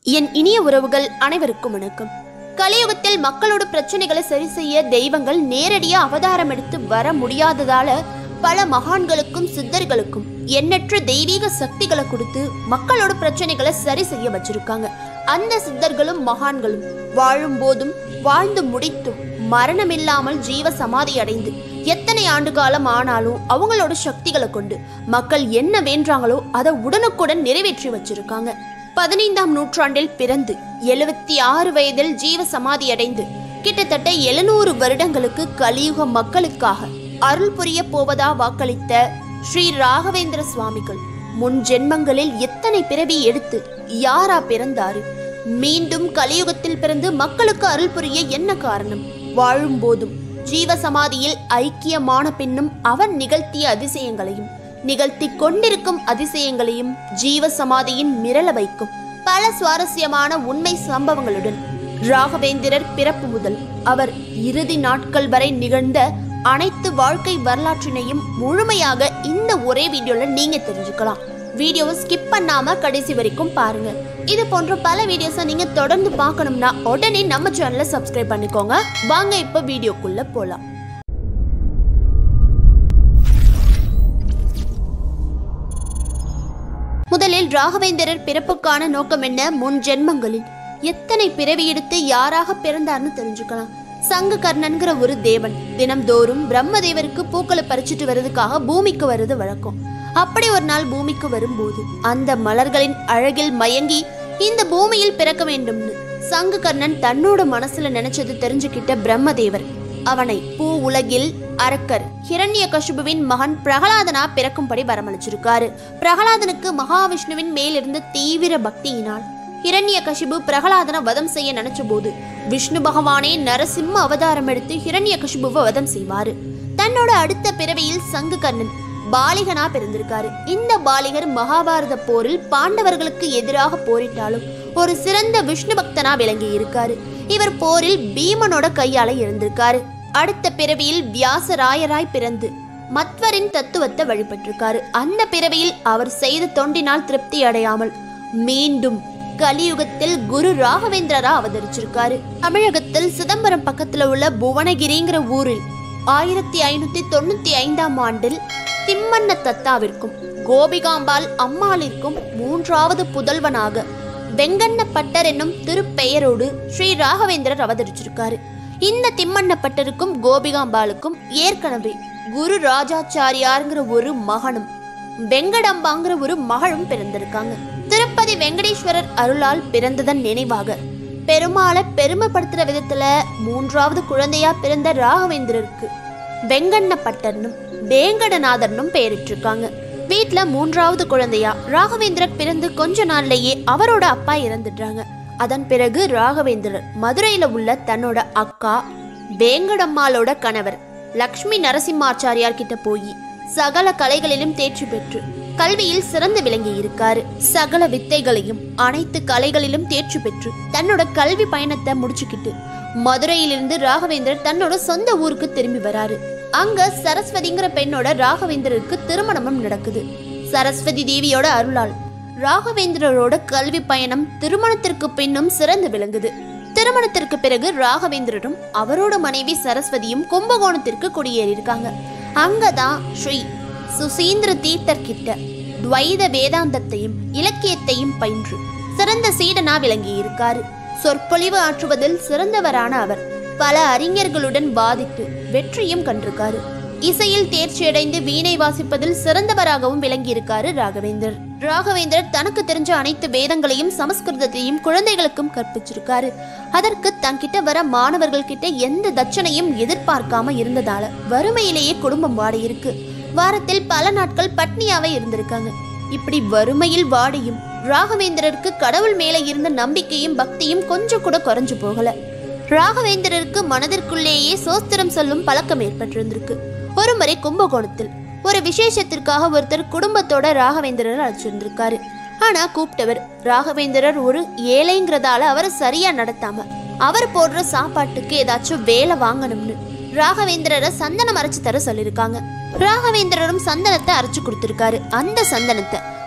என் இனிய உறவுகள் அனைவருக்கும் வணக்கம் கலியுகத்தில் மக்களோட பிரச்சனைகளை சரி செய்ய தெய்வங்கள் நேரடியா அவதாரம் எடுத்து வர முடியாததால பல மகான்களுக்கும் சித்தர்களுக்கும் எண்ணற்ற தெய்வீக சக்திகளை கொடுத்து மக்களோட பிரச்சனைகளை சரி செய்ய வச்சிருக்காங்க அந்த சித்தர்களும் மகான்களும் வாழும் போதும் வாழ்ந்து முடித்தும் மரணமில்லாமல் ஜீவ சமாதி அடைந்து எத்தனை ஆண்டு காலம் ஆனாலும் அவங்களோட சக்திகளை கொண்டு மக்கள் என்ன வேண்டாங்களோ அதை உடனுக்குடன் நிறைவேற்றி வச்சிருக்காங்க பதினைந்தாம் நூற்றாண்டில் பிறந்து எழுபத்தி ஆறு வயதில் ஜீவ சமாதி அடைந்து கிட்டத்தட்ட எழுநூறு வருடங்களுக்கு கலியுக மக்களுக்காக அருள் புரிய போவதா வாக்களித்த ஸ்ரீ ராகவேந்திர சுவாமிகள் முன் ஜென்மங்களில் எத்தனை பிறவி எடுத்து யாரா பிறந்தாரு மீண்டும் கலியுகத்தில் பிறந்து மக்களுக்கு அருள் புரிய என்ன காரணம் வாழும் போதும் ஜீவ சமாதியில் ஐக்கியமான பின்னும் அவர் நிகழ்த்திய அதிசயங்களையும் நிகழ்த்தி கொண்டிருக்கும் அதிசயங்களையும் ஜீவ சமாதியின் மிரள வைக்கும் பல சுவாரஸ்யமான உண்மை சம்பவங்களுடன் ராகவேந்திரர் பிறப்பு முதல் அவர் இறுதி நாட்கள் வரை நிகழ்ந்த அனைத்து வாழ்க்கை வரலாற்றினையும் முழுமையாக இந்த ஒரே வீடியோல நீங்க தெரிஞ்சுக்கலாம் வீடியோவை ஸ்கிப் பண்ணாம கடைசி வரைக்கும் பாருங்க இது போன்ற பல வீடியோஸை நீங்க தொடர்ந்து பார்க்கணும்னா உடனே நம்ம சேனலை சப்ஸ்கிரைப் பண்ணிக்கோங்க வாங்க இப்ப வீடியோக்குள்ள போலாம் முதலில் ராகவேந்திரர் பிறப்புக்கான நோக்கம் என்ன முன் ஜென்மங்களில் எத்தனை பிறவி எடுத்து யாராக பிறந்தார்னு தெரிஞ்சுக்கலாம் சங்க கர்ணன்கிற ஒரு தேவன் தினம்தோறும் பிரம்மதேவருக்கு பூக்களை பறிச்சுட்டு வர்றதுக்காக பூமிக்கு வருது வழக்கம் அப்படி ஒரு நாள் பூமிக்கு வரும்போது அந்த மலர்களின் அழகில் மயங்கி இந்த பூமியில் பிறக்க வேண்டும்னு சங்க கர்ணன் தன்னோட மனசுல நினைச்சது தெரிஞ்சுக்கிட்ட பிரம்மதேவர் அவனை பூ உலகில் அரக்கர் ஹிரண்ய கசுபுவின் மகன் பிரகலாதனா பிறக்கும்படி வரமளிச்சிருக்காரு பிரகலாதனுக்கு மகாவிஷ்ணுவின் மேலிருந்த தீவிர பக்தியினால் ஹிரண்ய கசிபு பிரகலாதனை வதம் செய்ய நினைச்ச போது விஷ்ணு பகவானே நரசிம்ம அவதாரம் எடுத்து ஹிரண்ய கசிபுவை வதம் செய்வாரு தன்னோட அடுத்த பிறவியில் சங்குகர்ணன் பாலிகனா பிறந்திருக்காரு இந்த பாலிகர் மகாபாரத போரில் பாண்டவர்களுக்கு எதிராக போரிட்டாலும் ஒரு சிறந்த விஷ்ணு பக்தனா விளங்கி இருக்காரு இவர் போரில் பீமனோட கையால இருந்திருக்காரு அடுத்த பிறவியில் வியாசராயராய் பிறந்து மத்வரின் தத்துவத்தை வழிபட்டிருக்காரு அந்த பிறவியில் அவர் செய்த தொண்டினால் திருப்தி அடையாமல் மீண்டும் கலியுகத்தில் குரு ராகவேந்திரரா அவதரிச்சிருக்காரு தமிழகத்தில் சிதம்பரம் பக்கத்துல உள்ள புவனகிரிங்கிற ஊரில் ஆயிரத்தி ஐநூத்தி தொண்ணூத்தி ஐந்தாம் ஆண்டில் திம்மண்ண தத்தாவிற்கும் கோபிகாம்பாள் அம்மாளிற்கும் மூன்றாவது புதல்வனாக வெங்கண்ண பட்டர் என்னும் திருப்பெயரோடு ஸ்ரீ ராகவேந்திரர் அவதரிச்சிருக்காரு இந்த திம்மண்ண பட்டருக்கும் கோபிகாம்பாளுக்கும் ஏற்கனவே குரு ராஜாச்சாரியாருங்கிற ஒரு மகனும் வெங்கடம்பாங்கிற ஒரு மகளும் பிறந்திருக்காங்க திருப்பதி வெங்கடேஸ்வரர் அருளால் பிறந்ததன் நினைவாக பெருமாளை பெருமைப்படுத்துற விதத்துல மூன்றாவது குழந்தையா பிறந்த ராகவேந்திரருக்கு வெங்கண்ண பட்டர்னும் வேங்கடநாதர்னும் பெயரிட்டிருக்காங்க வீட்ல மூன்றாவது குழந்தையா ராகவேந்திரர் பிறந்து கொஞ்ச நாள்லயே அவரோட அப்பா இறந்துடுறாங்க அதன் பிறகு ராகவேந்திரர் மதுரையில உள்ள தன்னோட அக்கா வேங்கடம்மாளோட கணவர் லக்ஷ்மி நரசிம்மாச்சாரியார் கிட்ட போய் சகல கலைகளிலும் தேர்ச்சி பெற்று கல்வியில் சிறந்து விளங்கி இருக்காரு சகல வித்தைகளையும் அனைத்து கலைகளிலும் தேர்ச்சி பெற்று தன்னோட கல்வி பயணத்தை முடிச்சுக்கிட்டு மதுரையிலிருந்து ராகவேந்திரர் தன்னோட சொந்த ஊருக்கு திரும்பி வராரு அங்க சரஸ்வதிங்கிற பெண்ணோட ராகவேந்திரருக்கு திருமணமும் நடக்குது சரஸ்வதி தேவியோட அருளால் ராகவேந்திரரோட கல்வி பயணம் திருமணத்திற்கு பின்னும் சிறந்து விளங்குது திருமணத்திற்கு பிறகு ராகவேந்திரரும் அவரோட மனைவி சரஸ்வதியும் கும்பகோணத்திற்கு குடியேறியிருக்காங்க அங்கதான் ஸ்ரீ சுசீந்திர தீர்த்தர் கிட்ட துவைத வேதாந்தத்தையும் இலக்கியத்தையும் பயின்று சிறந்த சீடனா விளங்கி இருக்காரு சொற்பொழிவு ஆற்றுவதில் சிறந்தவரான அவர் பல அறிஞர்களுடன் வாதிட்டு வெற்றியும் கண்டிருக்காரு இசையில் தேர்ச்சியடைந்து வீணை வாசிப்பதில் சிறந்தவராகவும் விளங்கியிருக்காரு ராகவேந்தர் ராகவேந்தர் தனக்கு தெரிஞ்ச அனைத்து வேதங்களையும் சமஸ்கிருதத்தையும் குழந்தைகளுக்கும் கற்பிச்சிருக்காரு அதற்கு தங்கிட்ட வர மாணவர்கள் கிட்ட எந்த தட்சணையும் எதிர்பார்க்காம இருந்ததால வறுமையிலேயே குடும்பம் வாடி இருக்கு வாரத்தில் பல நாட்கள் பட்னியாவே இருந்திருக்காங்க இப்படி வறுமையில் வாடியும் ராகவேந்திரருக்கு கடவுள் மேல இருந்த நம்பிக்கையும் பக்தியும் கொஞ்சம் கூட குறைஞ்சு போகல ராகவேந்திரருக்கு மனதிற்குள்ளேயே சோஸ்திரம் சொல்லும் பழக்கம் ஏற்பட்டிருந்திருக்கு ஒரு முறை கும்பகோணத்தில் ஒரு விசேஷத்திற்காக ஒருத்தர் குடும்பத்தோட ராகவேந்திரர் அழைச்சிருந்திருக்காரு ஆனா கூப்பிட்டவர் ராகவேந்திரர் ஒரு ஏழைங்கிறதால அவரை சரியா நடத்தாம அவர் போடுற சாப்பாட்டுக்கு ஏதாச்சும் வேலை வாங்கணும்னு ராகவேந்திரரை சந்தனம் அரைச்சு தர சொல்லியிருக்காங்க ராகவேந்திரரும் சந்தனத்தை அரைச்சு கொடுத்திருக்காரு அந்த சந்தனத்தை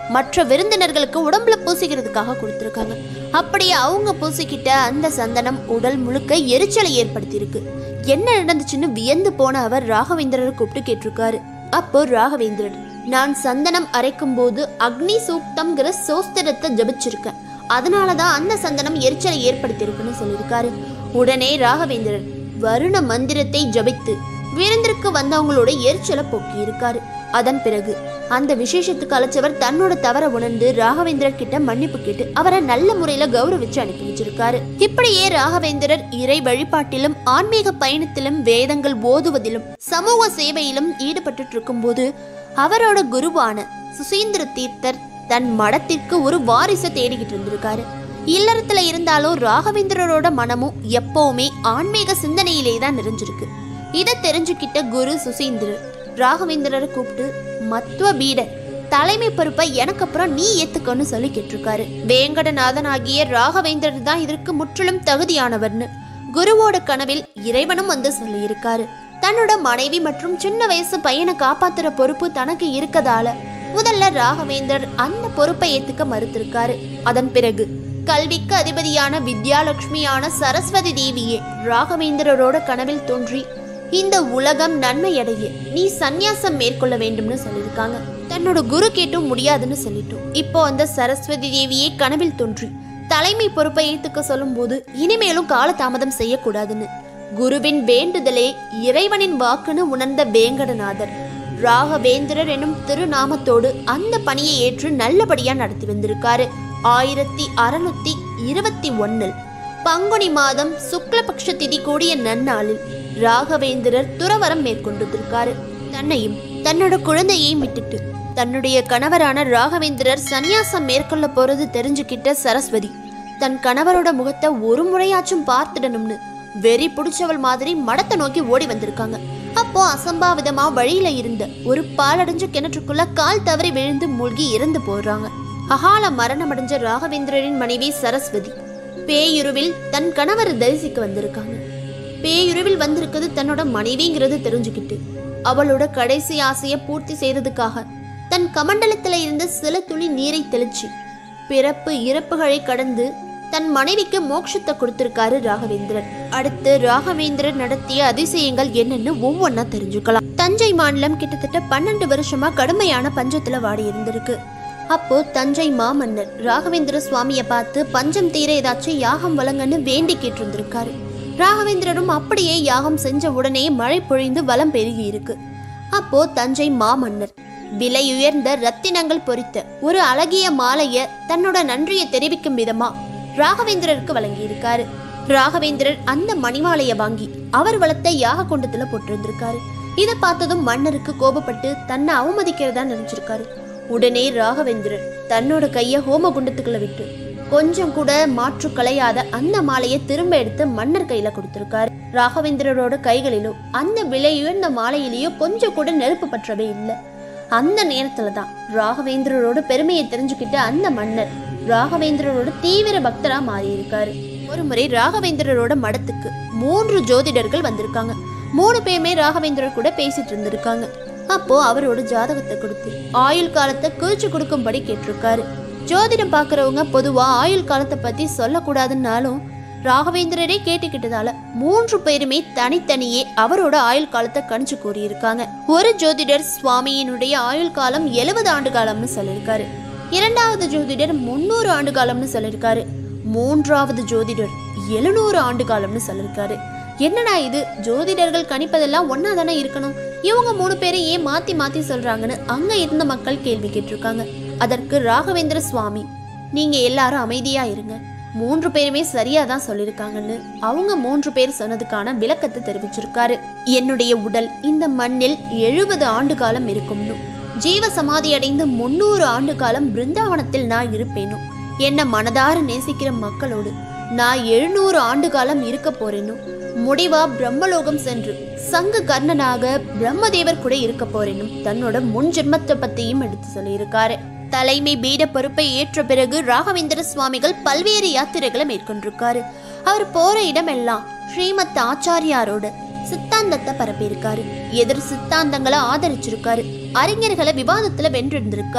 மற்ற விருந்தினர்களுக்கு உடம்புல பூசிக்கிறதுக்காக கொடுத்துருக்காங்க அப்படியே அவங்க பூசிக்கிட்ட அந்த சந்தனம் உடல் முழுக்க எரிச்சலை ஏற்படுத்தியிருக்கு என்ன நடந்துச்சுன்னு வியந்து போன அவர் ராகவேந்திரரை கூப்பிட்டு கேட்டிருக்காரு அப்போ ராகவேந்திரன் நான் சந்தனம் அரைக்கும் போது அக்னி சூக்தம்ங்கிற சோஸ்திரத்தை ஜபிச்சிருக்கேன் அதனாலதான் அந்த சந்தனம் எரிச்சலை ஏற்படுத்தியிருக்குன்னு சொல்லியிருக்காரு உடனே ராகவேந்திரன் வருண மந்திரத்தை ஜபித்து விருந்திற்கு வந்தவங்களோட எரிச்சலை போக்கி இருக்காரு அதன் பிறகு அந்த விசேஷத்துக்கு அழைச்சவர் தன்னோட தவற உணர்ந்து ராகவேந்திரர் கிட்ட மன்னிப்பு கேட்டு அவரை நல்ல முறையில கௌரவிச்சு அனுப்பி வச்சிருக்காரு இப்படியே ராகவேந்திரர் இறை வழிபாட்டிலும் ஆன்மீக பயணத்திலும் வேதங்கள் ஓதுவதிலும் சமூக சேவையிலும் ஈடுபட்டு இருக்கும்போது அவரோட குருவான சுசீந்திர தீர்த்தர் தன் மடத்திற்கு ஒரு வாரிசை தேடிக்கிட்டு இருந்திருக்காரு இல்லறத்துல இருந்தாலும் ராகவேந்திரரோட மனமும் எப்பவுமே ஆன்மீக சிந்தனையிலே தான் நிறைஞ்சிருக்கு இதை தெரிஞ்சுக்கிட்ட குரு சுசீந்திரர் ராகவேந்திரரை கூப்பிட்டு மத்துவ பீட தலைமை பொறுப்பை எனக்கு அப்புறம் நீ ஏத்துக்கன்னு சொல்லி கேட்டிருக்காரு வேங்கடநாதன் ஆகிய ராகவேந்திரர் தான் இதற்கு முற்றிலும் தகுதியானவர்னு குருவோட கனவில் இறைவனும் வந்து சொல்லியிருக்காரு தன்னோட மனைவி மற்றும் சின்ன வயசு பையனை காப்பாத்துற பொறுப்பு தனக்கு இருக்கதால முதல்ல ராகவேந்தர் அந்த பொறுப்பை ஏத்துக்க மறுத்திருக்காரு அதன் பிறகு கல்விக்கு அதிபதியான வித்யாலட்சுமியான சரஸ்வதி தேவியே ராகவேந்திரரோட கனவில் தோன்றி இந்த உலகம் நன்மையடைய நீ சந்நியாசம் மேற்கொள்ள வேண்டும்னு சொல்லியிருக்காங்க தன்னோட குரு கேட்டும் முடியாதுன்னு சொல்லிட்டோம் இப்போ அந்த சரஸ்வதி தேவியே கனவில் தோன்றி தலைமை பொறுப்பை ஏத்துக்க சொல்லும்போது இனிமேலும் காலதாமதம் செய்யக்கூடாதுன்னு குருவின் வேண்டுதலே இறைவனின் வாக்குன்னு உணர்ந்த வேங்கடநாதர் ராகவேந்திரர் எனும் திருநாமத்தோடு அந்த பணியை ஏற்று நல்லபடியா நடத்தி வந்திருக்காரு ஆயிரத்தி அறுநூத்தி இருபத்தி ஒன்னில் பங்குனி மாதம் சுக்லபக்ஷ திதி கூடிய நன்னாளில் ராகவேந்திரர் துறவரம் மேற்கொண்டிருக்காரு தன்னையும் தன்னோட குழந்தையையும் விட்டுட்டு தன்னுடைய கணவரான ராகவேந்திரர் சந்நியாசம் மேற்கொள்ள போறது தெரிஞ்சுக்கிட்ட சரஸ்வதி தன் கணவரோட முகத்தை ஒரு முறையாச்சும் பார்த்துடணும்னு வெறி பிடிச்சவள் மாதிரி மடத்தை நோக்கி ஓடி வந்திருக்காங்க அப்போ அசம்பாவிதமா வழியில இருந்த ஒரு பாலடைஞ்ச கிணற்றுக்குள்ள கால் தவறி விழுந்து மூழ்கி இறந்து போடுறாங்க அகால மரணமடைஞ்ச ராகவேந்திரரின் மனைவி சரஸ்வதி பேயுருவில் தன் கணவரை தரிசிக்க வந்திருக்காங்க பேயுருவில் வந்திருக்கிறது தன்னோட மனைவிங்கிறது தெரிஞ்சுக்கிட்டு அவளோட கடைசி ஆசையை பூர்த்தி செய்யறதுக்காக தன் கமண்டலத்துல இருந்து சில துளி நீரை தெளிச்சு பிறப்பு இறப்புகளை கடந்து தன் மனைவிக்கு மோட்சத்தை கொடுத்திருக்காரு ராகவேந்திரன் அடுத்து ராகவேந்திரன் நடத்திய அதிசயங்கள் என்னன்னு ஒவ்வொன்றா தெரிஞ்சுக்கலாம் தஞ்சை மாநிலம் கிட்டத்தட்ட பன்னெண்டு வருஷமா கடுமையான பஞ்சத்துல வாடி இருந்திருக்கு அப்போ தஞ்சை மாமன்னர் ராகவேந்திர சுவாமியை பார்த்து பஞ்சம் தீர ஏதாச்சும் யாகம் வழங்கன்னு வேண்டி கேட்டிருந்திருக்காரு ராகவேந்திரரும் அப்படியே யாகம் செஞ்ச உடனே மழை பொழிந்து வளம் பெருகி இருக்கு அப்போ தஞ்சை மாமன்னர் விலையுயர்ந்த ரத்தினங்கள் பொறித்த ஒரு அழகிய மாலைய தன்னோட நன்றியை தெரிவிக்கும் விதமா ராகவேந்திரருக்கு வழங்கியிருக்காரு ராகவேந்திரர் அந்த மணிமாலையை வாங்கி அவர் வளர்த்த யாக குண்டத்துல போட்டிருந்திருக்காரு இதை பார்த்ததும் மன்னருக்கு கோபப்பட்டு தன்னை அவமதிக்கிறதா நினைச்சிருக்காரு உடனே ராகவேந்திரர் தன்னோட கைய ஹோம குண்டத்துக்குள்ள விட்டு கொஞ்சம் கூட மாற்று கலையாத அந்த மாலையை திரும்ப எடுத்து மன்னர் கையில கொடுத்திருக்காரு ராகவேந்திரரோட கைகளிலோ அந்த விலையுயர்ந்த மாலையிலேயோ கொஞ்சம் கூட நெருப்பு பற்றவே இல்லை அந்த நேரத்துல தான் ராகவேந்திரரோட பெருமையை தெரிஞ்சுக்கிட்ட அந்த மன்னர் ராகவேந்திரரோட தீவிர பக்தரா மாறி இருக்காரு ஒரு முறை ராகவேந்திரரோட மடத்துக்கு மூன்று ஜோதிடர்கள் வந்திருக்காங்க மூணு பேருமே ராகவேந்திரர் கூட பேசிட்டு இருந்திருக்காங்க அப்போ அவரோட ஜாதகத்தை கொடுத்து ஆயுள் காலத்தை குறிச்சு கொடுக்கும்படி கேட்டிருக்காரு ஜோதிடம் பார்க்கறவங்க பொதுவா ஆயுள் காலத்தை பத்தி சொல்லக்கூடாதுன்னாலும் ராகவேந்திரரே கேட்டுக்கிட்டதால மூன்று பேருமே தனித்தனியே அவரோட ஆயுள் காலத்தை கணிச்சு கூறியிருக்காங்க ஒரு ஜோதிடர் சுவாமியினுடைய ஆயுள் காலம் எழுபது ஆண்டு காலம்னு சொல்லியிருக்காரு இரண்டாவது ஜோதிடர் முன்னூறு ஆண்டு காலம்னு சொல்லியிருக்காரு மூன்றாவது ஜோதிடர் எழுநூறு ஆண்டு காலம்னு சொல்லியிருக்காரு என்னடா இது ஜோதிடர்கள் கணிப்பதெல்லாம் ஒன்னா தானே இருக்கணும் இவங்க மூணு பேரை ஏன் மாத்தி மாத்தி சொல்றாங்கன்னு அங்க இருந்த மக்கள் கேள்வி கேட்டிருக்காங்க அதற்கு ராகவேந்திர சுவாமி நீங்க எல்லாரும் அமைதியா இருங்க மூன்று பேருமே சரியா தான் சொல்லியிருக்காங்கன்னு அவங்க மூன்று பேர் சொன்னதுக்கான விளக்கத்தை தெரிவிச்சிருக்காரு என்னுடைய உடல் இந்த மண்ணில் எழுபது ஆண்டு காலம் இருக்கும்னு ஜீவ சமாதி அடைந்து முன்னூறு ஆண்டு காலம் பிருந்தாவனத்தில் நான் இருப்பேனும் என்ன மனதார நேசிக்கிற மக்களோடு நான் எழுநூறு ஆண்டு காலம் இருக்க போறேனும் முடிவா பிரம்மலோகம் சென்று சங்க கர்ணனாக பிரம்மதேவர் கூட இருக்க போறேனும் தன்னோட முன் ஜென்மத்தை பத்தியும் எடுத்து சொல்லியிருக்காரு தலைமை பீட பொறுப்பை ஏற்ற பிறகு ராகவேந்திர சுவாமிகள் பல்வேறு யாத்திரைகளை மேற்கொண்டிருக்காரு அவர் போற இடமெல்லாம் ஸ்ரீமத் ஆச்சாரியாரோட சித்தாந்தத்தை பரப்பியிருக்காரு எதிர் சித்தாந்தங்களை ஆதரிச்சிருக்காரு அறிஞர்களை விவாதத்துல வென்றிருந்திருக்காரு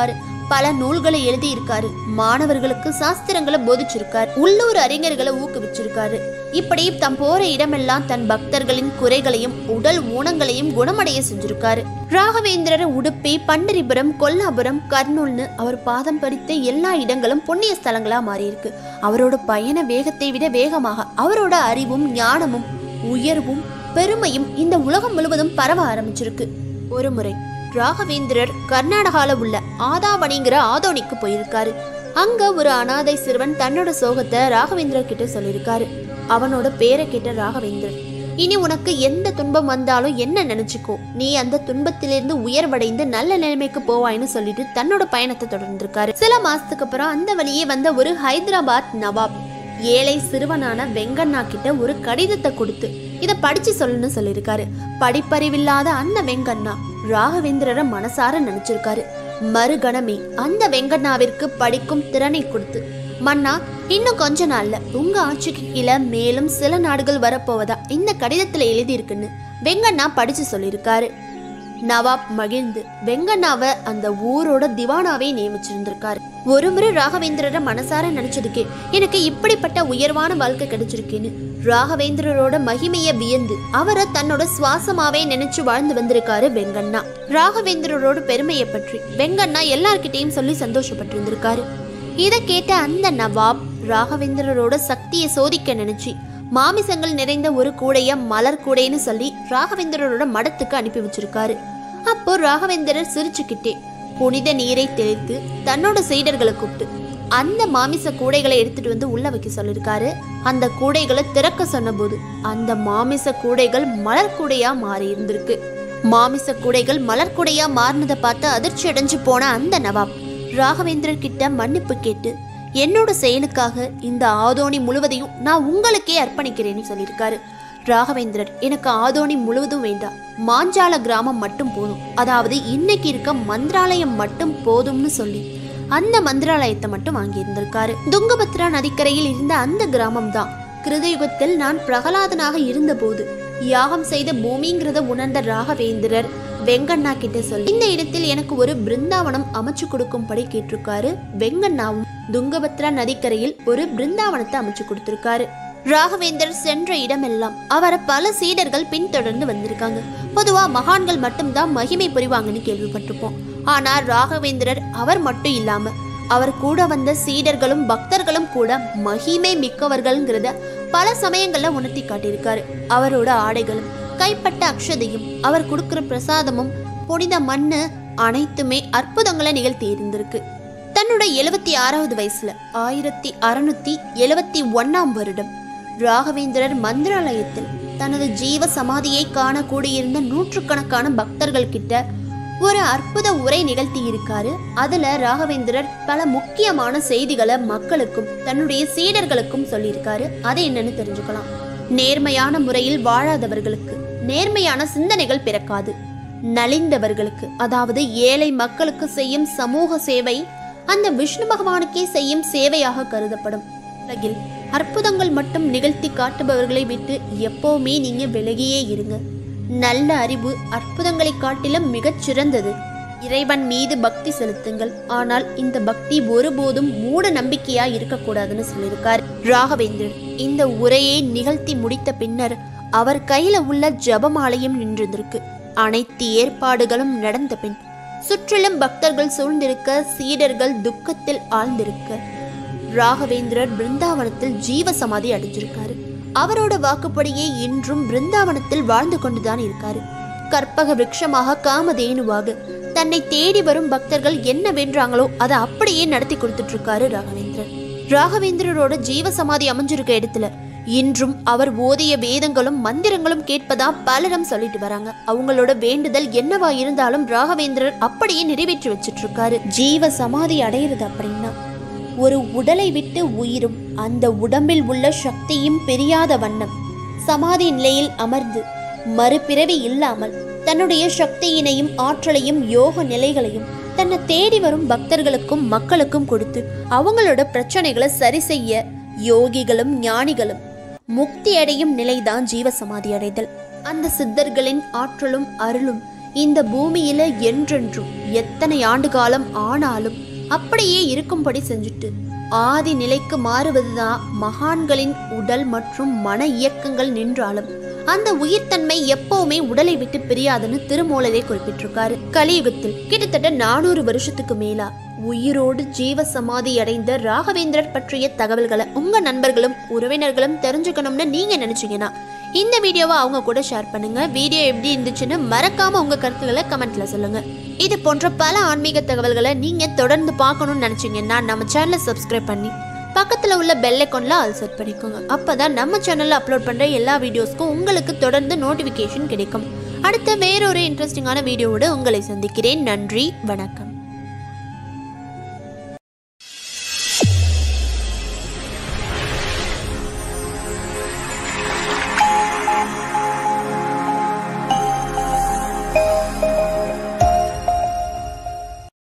பல நூல்களை எழுதியிருக்காரு மாணவர்களுக்கு சாஸ்திரங்களை போதிச்சிருக்காரு உள்ளூர் அறிஞர்களை ஊக்குவிச்சிருக்காரு இப்படி தம் போற இடமெல்லாம் தன் பக்தர்களின் குறைகளையும் உடல் ஊனங்களையும் குணமடைய செஞ்சிருக்காரு ராகவேந்திரர் உடுப்பி பண்டரிபுரம் கொல்லாபுரம் கர்னூல்னு அவர் பாதம் படித்த எல்லா இடங்களும் புண்ணிய ஸ்தலங்களா மாறியிருக்கு அவரோட பயண வேகத்தை விட வேகமாக அவரோட அறிவும் ஞானமும் உயர்வும் பெருமையும் இந்த உலகம் முழுவதும் பரவ ஆரம்பிச்சிருக்கு ஒரு முறை ராகவேந்திரர் கர்நாடகால உள்ள ஆதாவணிங்கிற ஆதோனிக்கு போயிருக்காரு அங்க ஒரு அனாதை சிறுவன் தன்னோட சோகத்தை ராகவேந்திரர் கிட்ட சொல்லியிருக்காரு அவனோட பேரை கேட்ட ராகவேந்திரர் இனி உனக்கு எந்த துன்பம் வந்தாலும் என்ன நினைச்சுக்கோ நீ அந்த துன்பத்திலிருந்து உயர்வடைந்து நல்ல நிலைமைக்கு போவாய்னு சொல்லிட்டு தன்னோட பயணத்தை தொடர்ந்திருக்காரு சில மாசத்துக்கு அப்புறம் அந்த வழியே வந்த ஒரு ஹைதராபாத் நவாப் ஏழை சிறுவனான வெங்கண்ணா கிட்ட ஒரு கடிதத்தை கொடுத்து இத படிச்சு சொல்லுன்னு சொல்லியிருக்காரு படிப்பறிவில்லாத அந்த வெங்கண்ணா ராகவேந்திரரை மனசார நினைச்சிருக்காரு மறுகணமே அந்த வெங்கண்ணாவிற்கு படிக்கும் திறனை கொடுத்து மன்னா இன்னும் கொஞ்ச நாள்ல உங்க ஆட்சிக்கு கீழே மேலும் சில நாடுகள் வரப்போவதா இந்த கடிதத்துல எழுதியிருக்குன்னு வெங்கண்ணா படிச்சு சொல்லியிருக்காரு நவாப் மகிழ்ந்து வெங்கண்ணாவை அந்த ஊரோட திவானாவே நியமிச்சிருந்திருக்காரு ஒரு முறை ராகவேந்திரரை மனசார நினைச்சதுக்கே எனக்கு இப்படிப்பட்ட உயர்வான வாழ்க்கை கிடைச்சிருக்குன்னு ராகவேந்திரரோட மகிமைய வியந்து அவரை தன்னோட சுவாசமாவே நினைச்சு வாழ்ந்து வந்திருக்காரு வெங்கண்ணா ராகவேந்திரரோட பெருமையை பற்றி வெங்கண்ணா எல்லார்கிட்டயும் சொல்லி சந்தோஷப்பட்டிருந்திருக்காரு இதை கேட்ட அந்த நவாப் ராகவேந்திரரோட சக்தியை சோதிக்க நினைச்சு மாமிசங்கள் நிறைந்த ஒரு கூடைய மலர் கூடைன்னு சொல்லி ராகவேந்திரரோட மடத்துக்கு அனுப்பி வச்சிருக்காரு அப்போ ராகவேந்திரர் சிரிச்சுக்கிட்டே புனித நீரை தெளித்து தன்னோட சீடர்களை கூப்பிட்டு அந்த மாமிச கூடைகளை எடுத்துட்டு வந்து உள்ள வைக்க சொல்லியிருக்காரு அந்த கூடைகளை திறக்க சொன்னபோது அந்த மாமிச கூடைகள் மலர் கூடையா மாறி இருந்திருக்கு மாமிச கூடைகள் மலர் கூடையா மாறினதை பார்த்து அதிர்ச்சி அடைஞ்சு போன அந்த நவாப் ராகவேந்திரர் கிட்ட மன்னிப்பு கேட்டு என்னோட செயலுக்காக இந்த ஆதோனி முழுவதையும் நான் உங்களுக்கே அர்ப்பணிக்கிறேன்னு சொல்லியிருக்காரு ராகவேந்திரர் எனக்கு ஆதோனி முழுவதும் வேண்டாம் மாஞ்சால கிராமம் மட்டும் போதும் அதாவது இன்னைக்கு இருக்க மந்திராலயம் மட்டும் போதும்னு சொல்லி அந்த மந்திராலயத்தை மட்டும் வாங்கியிருந்திருக்காரு துங்கபத்ரா நதிக்கரையில் இருந்த அந்த கிராமம் தான் கிருதயுகத்தில் நான் பிரகலாதனாக இருந்தபோது யாகம் செய்த பூமிங்கிறத உணர்ந்த ராகவேந்திரர் வெங்கண்ணா கிட்ட சொல்லி இந்த இடத்தில் எனக்கு ஒரு பிருந்தாவனம் அமைச்சு கொடுக்கும்படி கேட்டிருக்காரு வெங்கண்ணாவும் துங்கபத்ரா நதிக்கரையில் ஒரு பிருந்தாவனத்தை அமைச்சு கொடுத்திருக்காரு ராகவேந்தர் சென்ற இடமெல்லாம் அவரை பல சீடர்கள் பின்தொடர்ந்து வந்திருக்காங்க பொதுவா மகான்கள் மட்டும்தான் மகிமை புரிவாங்கன்னு கேள்விப்பட்டிருப்போம் ஆனா ராகவேந்திரர் அவர் மட்டும் இல்லாம அவர் கூட வந்த சீடர்களும் பக்தர்களும் கூட மகிமை மிக்கவர்கள்ங்கிறத பல சமயங்கள்ல உணர்த்தி காட்டியிருக்காரு அவரோட ஆடைகளும் கைப்பட்ட அக்ஷதையும் அவர் கொடுக்கிற பிரசாதமும் புனித மண்ணு அனைத்துமே அற்புதங்களை நிகழ்த்தி இருந்திருக்கு தன்னோட எழுபத்தி ஆறாவது வயசுல ஆயிரத்தி அறுநூத்தி எழுவத்தி ஒன்னாம் வருடம் ராகவேந்திரர் மந்திராலயத்தில் தனது ஜீவ சமாதியை காண கூடியிருந்த நூற்றுக்கணக்கான பக்தர்கள் கிட்ட ஒரு அற்புத உரை நிகழ்த்தி இருக்காரு அதுல ராகவேந்திரர் பல முக்கியமான செய்திகளை மக்களுக்கும் தன்னுடைய சீடர்களுக்கும் சொல்லியிருக்காரு அது என்னன்னு தெரிஞ்சுக்கலாம் நேர்மையான முறையில் வாழாதவர்களுக்கு நேர்மையான சிந்தனைகள் பிறக்காது நலிந்தவர்களுக்கு அதாவது ஏழை மக்களுக்கு செய்யும் சமூக சேவை அந்த விஷ்ணு பகவானுக்கே செய்யும் சேவையாக கருதப்படும் உலகில் அற்புதங்கள் மட்டும் நிகழ்த்தி காட்டுபவர்களை விட்டு எப்பவுமே நீங்க விலகியே இருங்க நல்ல அறிவு அற்புதங்களை காட்டிலும் மிகச் சிறந்தது இறைவன் மீது பக்தி செலுத்துங்கள் ஆனால் இந்த பக்தி ஒருபோதும் மூட நம்பிக்கையா இருக்கக்கூடாதுன்னு சொல்லியிருக்கார் ராகவேந்திரன் இந்த உரையை நிகழ்த்தி முடித்த பின்னர் அவர் கையில உள்ள ஜபமாலையும் நின்றிருந்திருக்கு அனைத்து ஏற்பாடுகளும் நடந்த பின் சுற்றிலும் பக்தர்கள் சூழ்ந்திருக்க சீடர்கள் துக்கத்தில் ஆழ்ந்திருக்க ராகவேந்திரர் பிருந்தாவனத்தில் ஜீவ சமாதி அடைஞ்சிருக்காரு அவரோட வாக்குப்படியே இன்றும் பிருந்தாவனத்தில் வாழ்ந்து கொண்டுதான் இருக்காரு கற்பக விருட்சமாக காமதேனுவாக தன்னை தேடி வரும் பக்தர்கள் என்ன வேண்டாங்களோ அதை அப்படியே நடத்தி கொடுத்துட்டு இருக்காரு ராகவேந்திரர் ராகவேந்திரரோட ஜீவ சமாதி அமைஞ்சிருக்க இடத்துல இன்றும் அவர் ஓதிய வேதங்களும் மந்திரங்களும் கேட்பதா பலரும் சொல்லிட்டு வராங்க அவங்களோட வேண்டுதல் என்னவா இருந்தாலும் ராகவேந்திரர் அப்படியே நிறைவேற்றி வச்சிட்டு இருக்காரு ஜீவ சமாதி அடையிறது அப்படின்னா ஒரு உடலை விட்டு உயிரும் அந்த உடம்பில் உள்ள சக்தியும் பிரியாத வண்ணம் சமாதி நிலையில் அமர்ந்து மறுபிறவி இல்லாமல் தன்னுடைய சக்தியினையும் ஆற்றலையும் யோக நிலைகளையும் தன்னை தேடி வரும் பக்தர்களுக்கும் மக்களுக்கும் கொடுத்து அவங்களோட பிரச்சனைகளை சரி செய்ய யோகிகளும் ஞானிகளும் முக்தி அடையும் நிலைதான் ஜீவசமாதி அடைதல் அந்த சித்தர்களின் ஆற்றலும் அருளும் இந்த பூமியில என்றென்றும் எத்தனை ஆண்டு காலம் ஆனாலும் அப்படியே இருக்கும்படி செஞ்சுட்டு ஆதி நிலைக்கு மாறுவதுதான் மகான்களின் உடல் மற்றும் மன இயக்கங்கள் நின்றாலும் அந்த உயிர்த்தன்மை எப்பவுமே உடலை விட்டு பிரியாதுன்னு திருமூலரே குறிப்பிட்டிருக்காரு கலியுகத்தில் கிட்டத்தட்ட நானூறு வருஷத்துக்கு மேலா உயிரோடு ஜீவ சமாதி அடைந்த ராகவேந்திரர் பற்றிய தகவல்களை உங்க நண்பர்களும் உறவினர்களும் தெரிஞ்சுக்கணும்னு நீங்க நினைச்சீங்கன்னா இந்த வீடியோவை அவங்க கூட ஷேர் பண்ணுங்க வீடியோ எப்படி இருந்துச்சுன்னு மறக்காம உங்க கருத்துக்களை கமெண்ட்ல சொல்லுங்க இது போன்ற பல ஆன்மீக தகவல்களை நீங்க தொடர்ந்து பார்க்கணும்னு நினைச்சீங்கன்னா நம்ம சேனலை சப்ஸ்கிரைப் பண்ணி பக்கத்துல உள்ள பெல் ஐக்கான்ல ஆல் செட் பண்ணிக்கோங்க அப்பதான் நம்ம சேனல்ல அப்லோட் பண்ற எல்லா வீடியோஸ்க்கும் உங்களுக்கு தொடர்ந்து நோட்டிபிகேஷன் கிடைக்கும் அடுத்த வேறொரு இன்ட்ரெஸ்டிங்கான வீடியோவோட உங்களை சந்திக்கிறேன் நன்றி வணக்கம்